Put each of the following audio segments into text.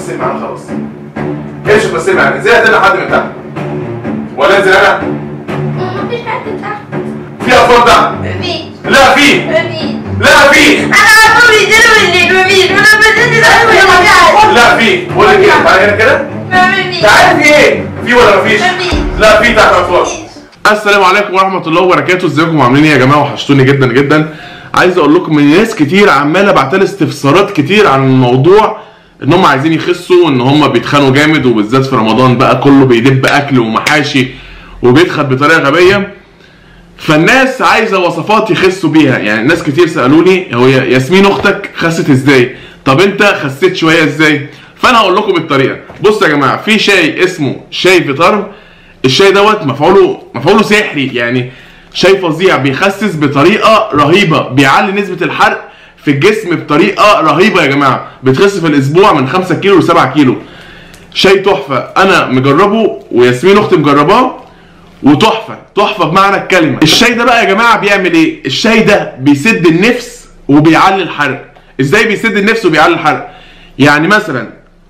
تمثلي معانا خلاص هي مش هتمثلي معانا ازاي هتنقل حد من تحت ولا انزل انا مفيش حد تحت في اطفال تحت مفيش لا في مفيش لا في انا على طول بينزلوا بالليل مفيش وانا بنزل تحت لا في بقول لك ايه تعالى هنا كده مفيش تعالى في ايه في ولا مفيش مفيش. لا في تحت اطفال مفيش. السلام عليكم ورحمه الله وبركاته ازيكم عاملين ايه يا جماعه وحشتوني جدا جدا عايز اقول لكم ان ناس كتير عماله بعتلي استفسارات كتير عن الموضوع ان هم عايزين يخسوا ان هم بيتخانوا جامد وبالذات في رمضان بقى كله بيدب اكل ومحاشي وبيدخل بطريقه غبيه فالناس عايزه وصفات يخسوا بيها يعني ناس كتير سالوني هو يا- ياسمين اختك خست ازاي طب انت خسيت شويه ازاي فانا هقول لكم الطريقه بصوا يا جماعه في شاي اسمه شاي فيتارم الشاي دوت مفعوله مفعوله سحري يعني شاي فظيع بيخسس بطريقه رهيبه بيعلي نسبه الحرق في الجسم بطريقه رهيبه يا جماعه بتخس في الاسبوع من 5 كيلو ل 7 كيلو شاي تحفه انا مجربه وياسمين اختي مجرباه وتحفه تحفه بمعنى الكلمه الشاي ده بقى يا جماعه بيعمل ايه الشاي ده بيسد النفس وبيعلي الحرق ازاي بيسد النفس وبيعلي الحرق يعني مثلا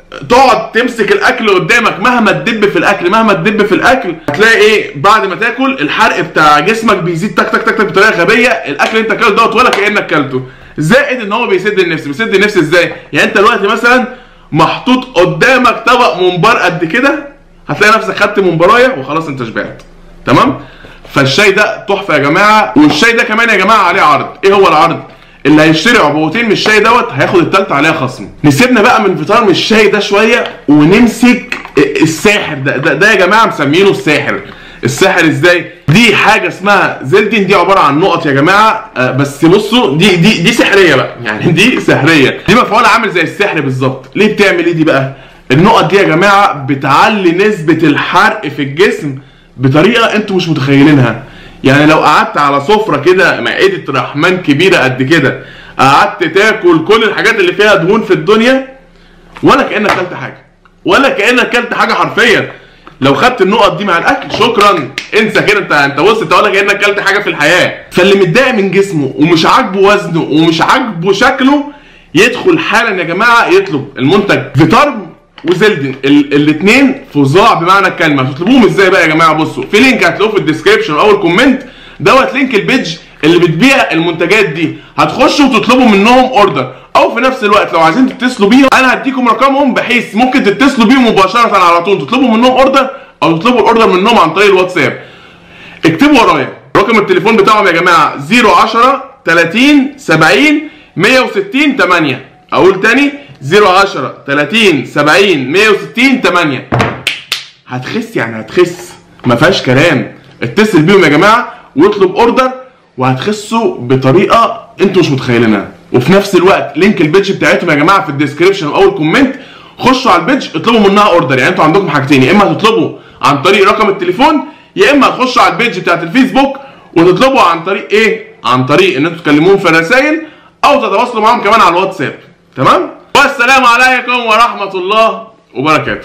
تقعد تمسك الاكل قدامك مهما تدب في الاكل مهما تدب في الاكل هتلاقي ايه بعد ما تاكل الحرق بتاع جسمك بيزيد تك تك تك تك بطريقه غبيه الاكل اللي انت اكلته دوت ولا كانك اكلته زائد ان هو بيسد النفس بيسد النفس ازاي يعني انت دلوقتي مثلا محطوط قدامك طبق ممبار قد كده هتلاقي نفسك خدت ممبرايه وخلاص انت شبعت تمام فالشاي ده تحفه يا جماعه والشاي ده كمان يا جماعه عليه عرض ايه هو العرض اللي هيشتري عبوتين من الشاي دوت هياخد التالتة عليها خصم نسيبنا بقى من فطار من الشاي ده شويه ونمسك الساحر ده ده, ده يا جماعه مسمينه الساحر الساحر ازاي دي حاجه اسمها زلدين دي عباره عن نقط يا جماعه آه، بس بصوا دي دي دي سحريه بقى يعني دي سحريه دي مفعولة عامل زي السحر بالظبط ليه بتعمل ايه دي بقى النقط دي يا جماعه بتعلي نسبه الحرق في الجسم بطريقه انتوا مش متخيلينها يعني لو قعدت على سفره كده مائده رحمن كبيره قد كده قعدت تاكل كل الحاجات اللي فيها دهون في الدنيا ولا كانك اكلت حاجه ولا كانك اكلت حاجه حرفيا لو خدت النقط دي مع الاكل شكرا انسى كده انت انت بص انت ولا كانك اكلت حاجه في الحياه فاللي متضايق من جسمه ومش عاجبه وزنه ومش عاجبه شكله يدخل حالا يا جماعه يطلب المنتج فيتارم وزلدن الاثنين فظاع بمعنى الكلمه هتطلبوهم ازاي بقى يا جماعه بصوا في لينك هتلاقوه في الديسكربشن او الكومنت دوت لينك البيج اللي بتبيع المنتجات دي هتخشوا وتطلبوا منهم اوردر او في نفس الوقت لو عايزين تتصلوا بيهم انا هديكم رقمهم بحيث ممكن تتصلوا بيهم مباشره على طول تطلبوا منهم اوردر او تطلبوا الاوردر منهم عن طريق الواتساب اكتبوا ورايا رقم التليفون بتاعهم يا جماعه 010 30 70 160 8 اقول تاني 010 30 70 160 8 هتخس يعني هتخس ما فيهاش كلام اتصل بيهم يا جماعه واطلب اوردر وهتخسوا بطريقه انتوا مش متخيلينها وفي نفس الوقت لينك البيج بتاعتهم يا جماعه في الديسكربشن او الكومنت خشوا على البيج اطلبوا منها اوردر يعني انتوا عندكم حاجتين يا اما هتطلبوا عن طريق رقم التليفون يا اما هتخشوا على البيج بتاعت الفيسبوك وتطلبوا عن طريق ايه عن طريق ان انتوا تكلموهم في الرسائل او تتواصلوا معاهم كمان على الواتساب تمام والسلام عليكم ورحمه الله وبركاته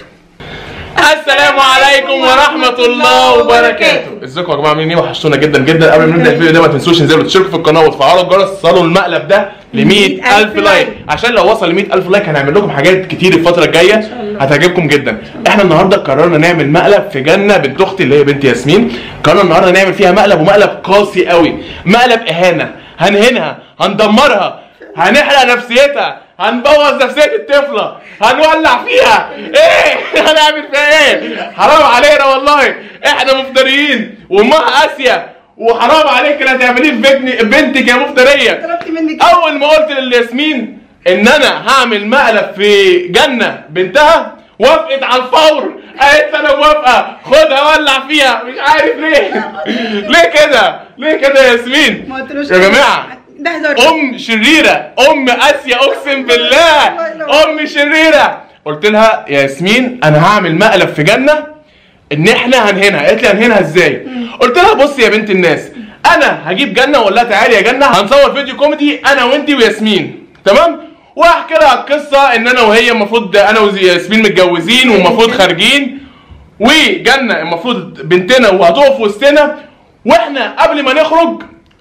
السلام عليكم ورحمة الله وبركاته ازيكم يا جماعة عاملين ايه وحشتونا جدا جدا قبل ما نبدأ الفيديو ده ما تنسوش تنزلوا تشتركوا في القناة وتفعلوا الجرس توصلوا المقلب ده ل 100000 لايك عشان لو وصل ل 100000 لايك هنعمل لكم حاجات كتير الفترة الجاية هتعجبكم جدا احنا النهارده قررنا نعمل مقلب في جنة بنت اختي اللي هي بنت ياسمين قررنا النهارده نعمل فيها مقلب ومقلب قاسي قوي مقلب اهانة هنهنها هندمرها هنحرق نفسيتها هنبوظ نفسية الطفلة هنولع فيها ايه هنعمل فيها ايه حرام علينا والله احنا مفتريين وامها قاسية وحرام عليك اللي هتعمليه في بنتي بنتك يا مفترية طلبت منك اول ما قلت للياسمين ان انا هعمل مقلب في جنة بنتها وافقت على الفور قالت انا موافقة خدها ولع فيها مش عارف ليه ليه كده ليه كده يا ياسمين ما قلتلوش يا جماعة ده هزار ام شريره ام قاسيه اقسم بالله ام شريره قلت لها يا ياسمين انا هعمل مقلب في جنه ان احنا هنهنها قالت لي هنهنها ازاي قلت لها بصي يا بنت الناس انا هجيب جنه واقول لها تعالي يا جنه هنصور فيديو كوميدي انا وانتي وياسمين تمام واحكي لها القصه ان انا وهي المفروض انا وياسمين متجوزين والمفروض خارجين وجنه المفروض بنتنا وهتقف وسطنا واحنا قبل ما نخرج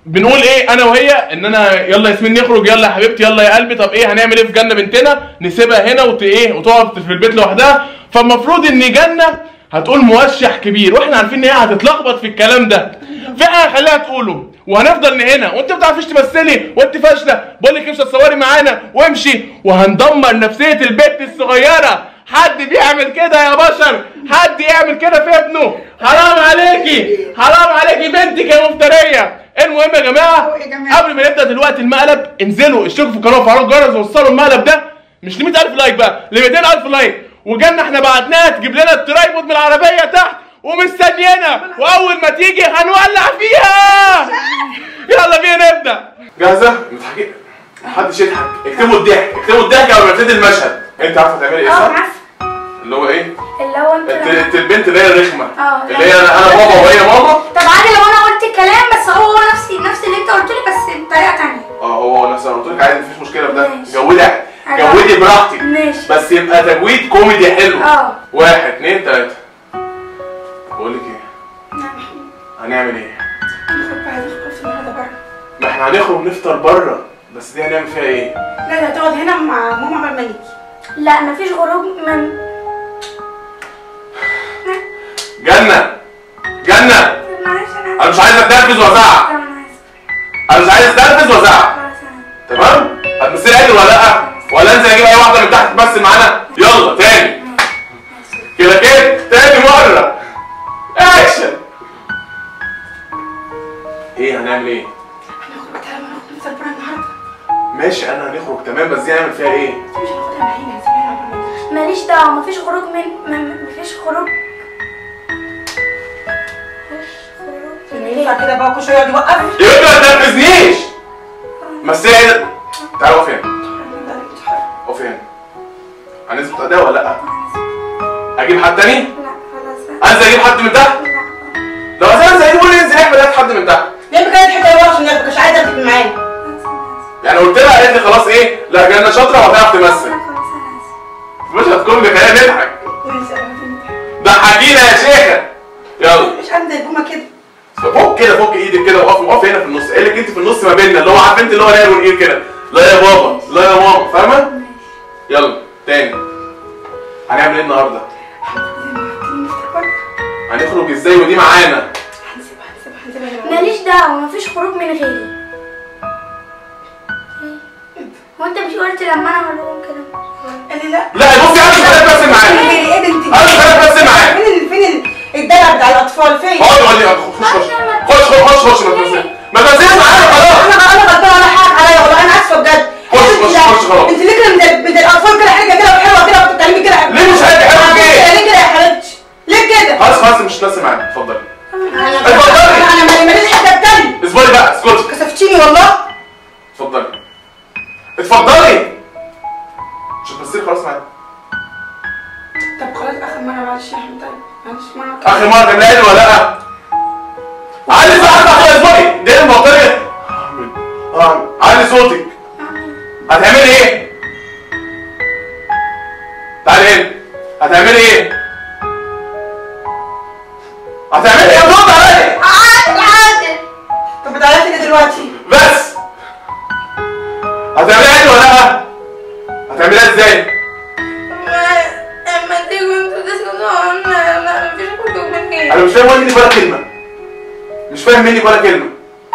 بنقول ايه انا وهي ان انا يلا ياسمين نخرج يلا يا حبيبتي يلا يا قلبي طب ايه هنعمل ايه في جنه بنتنا نسيبها هنا وت ايه وتقعد في البيت لوحدها فالمفروض ان جنه هتقول موشح كبير واحنا عارفين ان هي هتتلخبط في الكلام ده فاحنا هنخليها تقوله وهنفضل هنا وانت ما بتعرفيش تمثلي وانت فاشله بقول لك امشي تصوري معانا وامشي وهندمر نفسيه البنت الصغيره حد بيعمل كده يا بشر حد يعمل كده في ابنه حرام عليكي حرام عليكي بنتك يا مفتريه المهم يا جماعه يا جماعة. قبل ما نبدا دلوقتي المقلب انزلوا اشتركوا في القناه وفعلوا الجرس ووصلوا المقلب ده مش ل 100000 لايك بقى ل 200000 لايك وجنة احنا بعتناها تجيب لنا الترايبود من العربيه تحت ومستنينا واول ما تيجي هنولع فيها يلا بينا نبدا جاهزه مضحكين محدش يضحك اكتبوا الضحك اكتبوا الضحك قبل ما ابتدي المشهد انت عارفه تعملي ايه اه صح عارفه اللي هو ايه اللي هو انت انت لما- انت البنت اللي هي الرخمه اه. اللي هي انا انا بابا وهي ماما طب عادي لو انا قلت الكلام بس هو هو نفس نفس اللي انت قلت لي بس بطريقه تانية اه هو نفس انا قلت لك عادي مفيش مشكله في ده ماشي. جودي أنا- جودي براحتك ماشي بس يبقى تجويد كوميدي حلو اه. واحد اتنين تلاته بقول لك ايه هنعمل ايه نخرج بقى نخرج في النهارده بره ما احنا هنخرج نفطر بره بس دي هنعمل فيها ايه لا لا تقعد هنا مع ماما قبل ما نيجي لا مفيش غروب من جنه جنه معلش انا انا مش عايز اتنرفز وازعق طب انا اسف انا مش عايز اتنرفز وازعق خلاص انا تمام هتمثلي عدل ولا لا ولا انزل اجيب اي واحده من تحت تمثل معانا يلا تاني كده كده تاني مره اكشن ايه هنعمل ايه هنخرج تعالى ما نخرج نفطر بره النهارده ماشي انا هنخرج تمام بس دي هنعمل فيها ايه مش هناخدها معانا سيبها قبل ما نيجي ماليش دعوه مفيش خروج من من- مفيش خروج مفيش ينفع خروج كده بقى كل شويه يقعد يوقف يا بنت ما تنرفزنيش مثلي عدل تعالى اقف هنا اقف هنا هنثبت اداء ولا لا اجيب حد تاني لا خلاص انزل اجيب حد من تحت لا لو انزل اجيب قول انزل احمد هات حد من تحت ليه كانت حته يوقف عشان ياخدك مش عايزه تبقى معانا يعني قلت لها قالت لي خلاص ايه لا جنة شاطره وهتعرف تمثل لا خلاص انا اسف مش هتكون بخيال نضحك ضحكينا يا شيخه يلا مش عندي البومه كده فك كده فك ايدك كده وقف وقف هنا في النص قال لك انت في النص ما بيننا اللي هو عارف انت اللي هو نايل ونقيل كده لا يا بابا لا يا ماما فاهمه يلا تاني هنعمل ايه النهارده نفطر بره هنخرج ازاي ودي معانا هنسيبها هنسيبها هنسيبها هنا. ماليش دعوه مفيش خروج من غيري هو انت مش قلت لما انا هقول لهم كده قال لي لا لا بصي انا مش عارف امثل معاك ايه ايه ده انت انا مش عارف امثل معاك فين ال- فين ال- الدلع بتاع الاطفال فين اقعد قول لي خش خش خش خش خش ما تمثلش ما تمثلش معانا خلاص انا انا غلطانه ولا حاجه عليا والله انا اسفه بجد خش، خش، لا، خش خلاص. انت ليه كده من من الاطفال كده حاجه كده وحلوه كده وبتتكلمي كده ليه مش حاجة حلوة آه، كده؟ ليه كده يا حبيبتي ليه كده خلاص خلاص مش هتمثل معانا اتفضلي انا اتفضلي. انا مالي- ماليش حاجه اتكلم اصبري بقى اسكتي كسفتيني والله اتفضلي اتفضلي مش هتمثلي خلاص معانا طب خلاص اخر مره معلش يا احمد طيب معلش مره اخر مره كان لازم ولا لا علي صوتك بقى اصبري دي المبطلة اه علي صوتك هتعملي ايه تعالي هنا هتعملي ايه هتعملي ايه رد عليا عادل عادل طب بتعيطي ليه دلوقتي بس هتعملي عادي ولا لا هتعمليها ازاي اما تيجوا انتوا تسكتوا انا لا مفيش خروج من غيري انا مش فاهم منك ولا كلمه مش فاهم منك ولا كلمه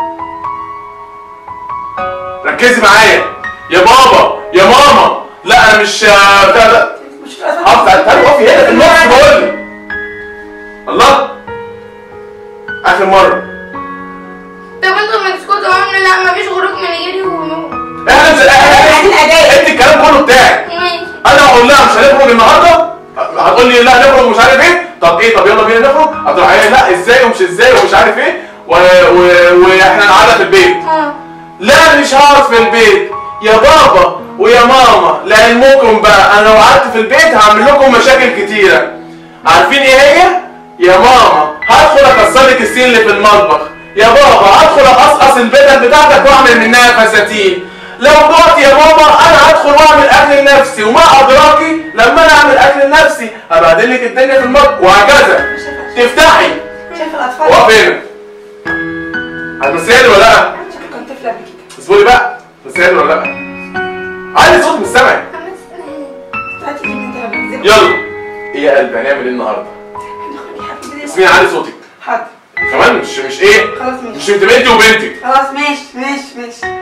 ركزي معايا يا بابا يا ماما لا انا مش آه، بتاع ده مش في الأساس. حافظ على تعالي اقفي هنا في النص بقول لك الله اخر مره طب انتوا ما تسكتوا انا لا مفيش خروج من غيري ونور احنا مش احنا عايزين اداء انت الكلام كله بتاعك ماشي انا هقول لها مش هنخرج النهارده هتقول لي لا نخرج مش عارف ايه طب ايه طب يلا بينا نخرج هتروح قايله لا ازاي ومش ازاي ومش عارف ايه و... و... واحنا نقعدها في البيت اه لا مش هقعد في البيت يا بابا ويا ماما لعلمكم بقى انا لو قعدت في البيت هعمل لكم مشاكل كتيره عارفين ايه هي يا ماما هدخل اكسر لك السين اللي في المطبخ يا بابا هدخل اقصقص البدل بتاعتك واعمل منها فساتين لو جوعت يا ماما انا هدخل واعمل اكل لنفسي وما ادراكي لما انا اعمل اكل لنفسي هبهدل لك الدنيا في المطبخ وهكذا تفتحي شايف الاطفال واقف هنا هتمثلي ولا لا؟ اصبري بقى بس هادي ولا لا عادي صوت مش سامع هاتي ايه انت هتنزل يلا ايه يا قلبي هنعمل ايه النهارده اسمعي علي صوتك حاضر كمان مش مش ايه خلاص ماشي مش انت بنتي وبنتك خلاص ماشي ماشي ماشي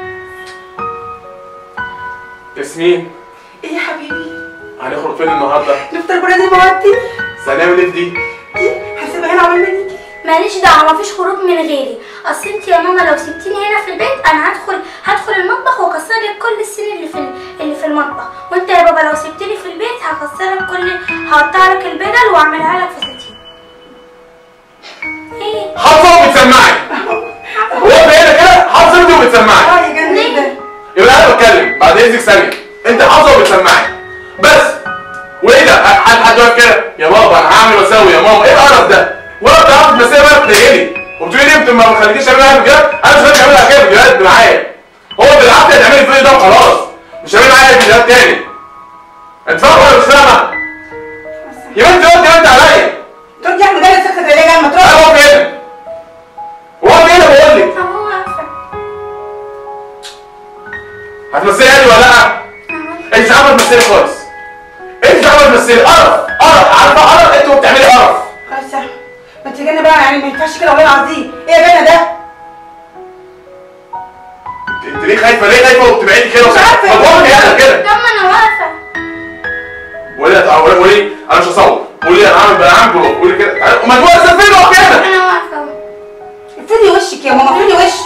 ياسمين ايه يا حبيبي هنخرج فين النهارده نفطر بره زي ما وعدتني بس هنعمل ايه في دي دي هسيبها هنا عقبال ما نيجي ماليش دعوه مفيش خروج من غيري اصل انت يا ماما لو سبتيني هنا في البيت انا هدخل هدخل المطبخ واكسر لك كل السن اللي في اللي في المطبخ وانت يا بابا لو سبتني في البيت هكسر لك كل هقطع لك البدل واعملها لك فساتين ايه حافظه وبتسمعي هو انت هنا كده حافظه انت وبتسمعي اه يا جنة ده يبقى انا بتكلم بعد اذنك ثانيه انت حافظه وبتسمعي بس وايه ده حد حد واقف كده يا بابا انا هعمل واسوي يا ماما ايه القرف ده ولا بتعرف تمثلي بقى بتضايقني وبتقولي لي انت ما بتخليكيش اعملها بجد انا مش هعمل اعملها كده فيديوهات معايا هو بالعافيه تعملي الفيديو ده وخلاص مش هعمل معايا فيديوهات تاني انت فاهمه ولا مش فاهمه؟ يبقى انت قلت انت عليا ترجع احمد ده سكت زي لما انا تروح هو فين؟ هو فين بقول لك طب هو عارفه هتمثلي عادي ولا لا؟ انت مش عارفه تمثلي خالص انت مش عارفه تمثلي قرف قرف عارفه قرف انت وبتعملي قرف خلاص يا أحمد. ما انت جنة بقى يعني ما ينفعش كده والله العظيم ايه يا جنة ده انت- انت ليه خايفه ليه خايفه وبتبعدي كده مش عارفة. طب قولي انا كده طب ما انا واقفه قولي لا قولي قولي انا مش هصور قولي انا عامل بقى عامل بروف قولي كده وما تقول فين اهو كده انا واقفه فيني وشك يا ماما فيني وشك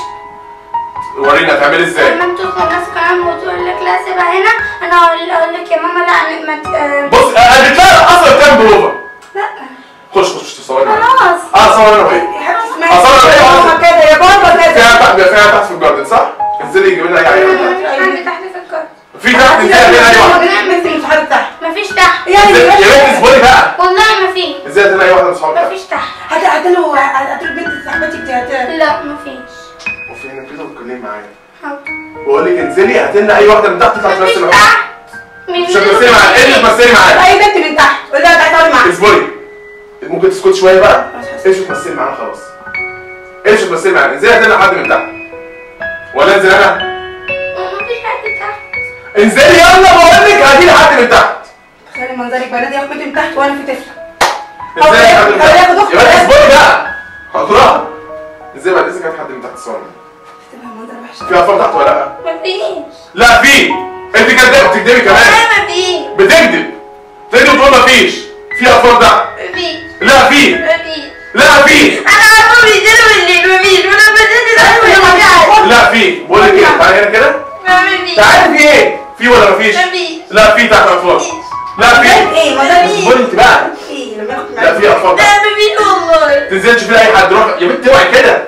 ورينا هتعملي ازاي لما انتوا الناس كلام وتقول لك لا سيبها هنا انا اقول اقول لك يا ماما لا أنا ما ت- آه، بص انا بتلاقي اصلا كام بروفه لا خش خش تصوري معايا خلاص اه صور انا وهي يا حبيبتي اسمعي أصل أنا يا إيه ماما قصدي؟ كده يا بابا فيها كده تحت فيها تحت في الجاردن صح؟ انزلي يجيب لنا اي حاجه عندي تحت في الكارت في تحت انزلي هتلاقي اي واحده انت مش حاطط تحت مفيش تحت يعني يا بنت اصبري بقى والله ما في ازاي هتلاقي اي واحده من صحابك مفيش تحت هات هات له هات له بنت صاحبتك دي هات لا مفيش وفين كده وتكلمي معايا حاضر. بقول لك انزلي هات لنا اي واحده من تحت تطلع مفيش تمثل معايا تحت من مش هتمثلي معايا ايه اللي تمثلي معايا اي بنت من تحت قول لها تعالي تقعدي معاك اصبري ممكن تسكت شويه بقى ايش تمثلي معانا خلاص ايش تمثلي معانا انزلي هات لنا حد من تحت ولا انزل انا مفيش حد تحت انزلي يلا بقول لك هاتي لي حد من تحت تخيلي منظرك بقى نادي ياخد بنت من تحت وانا في طفله ازاي أو حد من ياخد- أو تحت ياخد أخت. يبقى اصبري بقى هتروح ازاي بعد اذنك هات حد من تحت الصور تبقى منظر وحش في اطفال تحت ولا لا مفيش لا في انت كدابه بتكدبي كمان والله مفيش بتكذب تكذب تقول مفيش في اطفال تحت مفيش لا في مفيش لا في انا عارفه بينزلوا الليل مفيش وانا بنزل الاول لا في بقول لك ايه تعالى هنا كده مفيش تعالى في ايه في ولا مفيش مفيش لا في تحت اطفال لا منظرك في ايه منظرك اصبري انت بقى ايه لما ياخد لا معاك في اطفال تحت لا مفيش والله تنزلش في اي حد روح يا بنت اوعي كده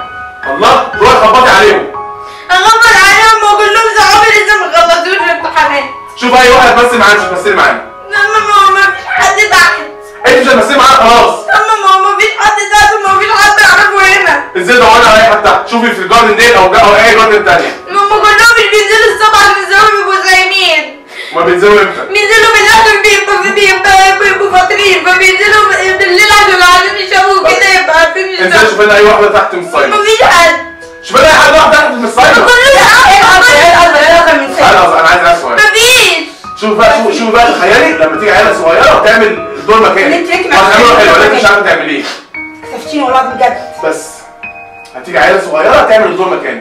الله روحي خبطي عليهم اغمض عليهم وكلهم صحابي لسه ما خلصوش الامتحانات شوف اي واحد تمثل معانا مش هتمثلي معانا ماما ما مفيش حد تحت انت مش هتمثلي معانا خلاص ماما ما مفيش حد تحت ومفيش حد يعرفه هنا ازاي دوري على اي حد تحت شوفي في الجاردن ديت او او اي جاردن تانية ماما كلهم مش بينزلوا الصبح عشان ينزلوا بيبقوا صايمين ما بينزلوا امتى بينزلوا بالاخر بيبقوا بيبقوا بيبقوا فاطرين فبينزلوا بالليل عشان عشان يشوفوا كده يبقى عارفين انزلي يشوفوا شوف لنا اي واحده تحت من الصايمه مفيش حد شوف لنا اي حد واحد تحت من الصايمه كله ايه القصر ايه القصر ايه القصر من تعالى سنة أصلاً انا عايز اسال سؤال مفيش شوف بقى شوف شوف بقى تخيلي لما تيجي عيله صغيره وتعمل دور مكاني انت ليكي مع هتعمله نفسك. حلو ولا انت مش عارفه تعمليه كسفتيني والله العظيم بجد بس هتيجي عيله صغيره تعمل دور مكانك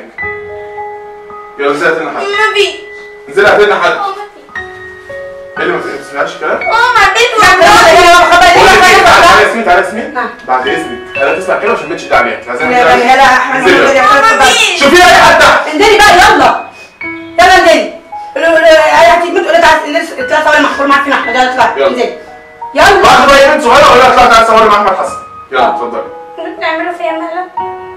يلا انزلي هات لنا حد مفيش انزلي هات لنا حد اه مفيش ايه اللي ما تسمعش الكلام اه ما عديت بقول لك ايه تعالى تعالى والله ياسمين تعالى ياسمين نعم. بعد اذنك انا تسمع كده وما شمتش تعليق لازم لا لا لا احنا انزلي نقول بقى. يا مفيش شوفي اي حد تحت انزلي بقى يلا يلا انزلي هتيجي تقول لي تعالى اطلع صور محفور معاك في احمد يلا اطلع يلا. انزلي يلا بعد بقى بنت صغيره ولا اطلع تعالى صوري مع احمد حسن يلا اتفضلي بتعملوا فيها مقلب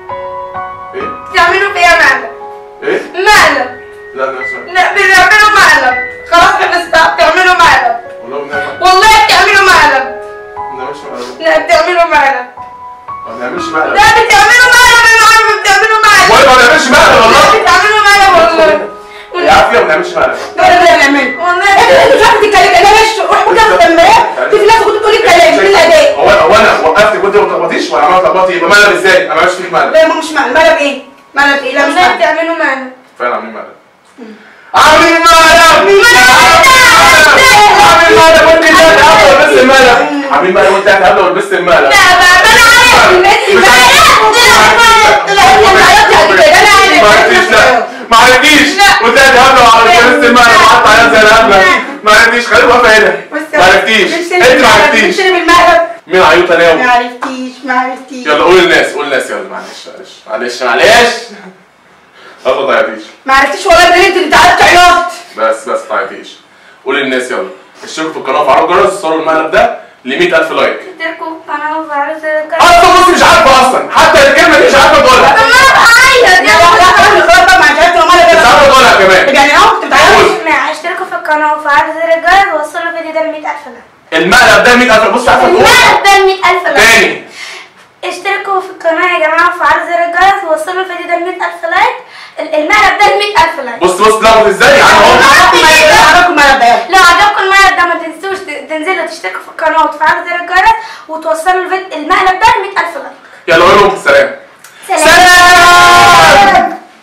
ايه بتعملوا فيها مقلب ايه مقلب لا لا اسمع لا بتعملوا مقلب خلاص حفظتها بتعملوا مقلب والله ما نعمل والله بتعملوا مقلب ما نعملش مقلب لا بتعملوا مقلب ما بنعملش مقلب لا بتعملوا مقلب انا عارفه بتعملوا مقلب والله ما بنعملش مقلب لا والله بتعملوا مقلب والله يا عافيه ما بنعملش مقلب ده اللي بنعمله والله انت مش عارفه تتكلم انا ماشي روح كل ده تمرين في ناس كنت تقولي الكلام في الاداء هو هو انا وقفت كنت ما تخبطيش ولا عملت تخبطي يبقى مقلب ازاي؟ انا ما عملتش فيك مقلب لا مش مقلب مقلب ايه مقلب ايه لا مش والله مقلب بتعملوا مقلب فعلا عاملين مقلب عاملين مقلب عاملين مقلب وانت قاعد قبل ولبست المقلب عاملين مقلب وانت قاعد قبل ولبست المقلب لا بقى ما انا عارف الناس مش ما عرفتيش لا ما عرفتيش وانت قاعد قبل ولبست المقلب وقعدت عيال زي الهبله ما عرفتيش خليك واقفه هنا ما عرفتيش انت ما عرفتيش شرب المقلب مين عيوط انا ما عرفتيش ما عرفتيش يلا قول للناس قول للناس يلا معلش معلش معلش معلش يلا ما تعيطيش ما عرفتيش والله ده انت اللي تعبت عياط بس بس ما تعيطيش قول للناس يلا اشتركوا في القناه وفعلوا الجرس وصلوا المقلب ده ل 100000 لايك اشتركوا في القناه وفعلوا زر الجرس اصلا بص مش عارفه اصلا حتى الكلمه دي مش عارفه تقولها طب ما انا بعيط يا واحده كمان خلاص بقى ما عرفتش والله مش عارفه تقولها كمان يعني اهو كنت بتعيط قول. اسمع اشتركوا في القناه وفعلوا زر الجرس ووصلوا الفيديو ده ل 100000 لايك المقلب ده 100000 بص مش عارفه تقول المقلب ده ل 100000 لايك تاني اشتركوا في القناه يا جماعه وفعلوا زر الجرس ووصلوا الفيديو ده ل 100000 لايك ال- المقلب ده ل 100000 لايك بص بص لغط ازاي يعني اهو عرفكم ما يبقى لو عجبكم المقلب ده ما تنسوش ت- تنزلوا تشتركوا في القناه وتفعلوا زر الجرس وتوصلوا الفيديو المقلب ده ل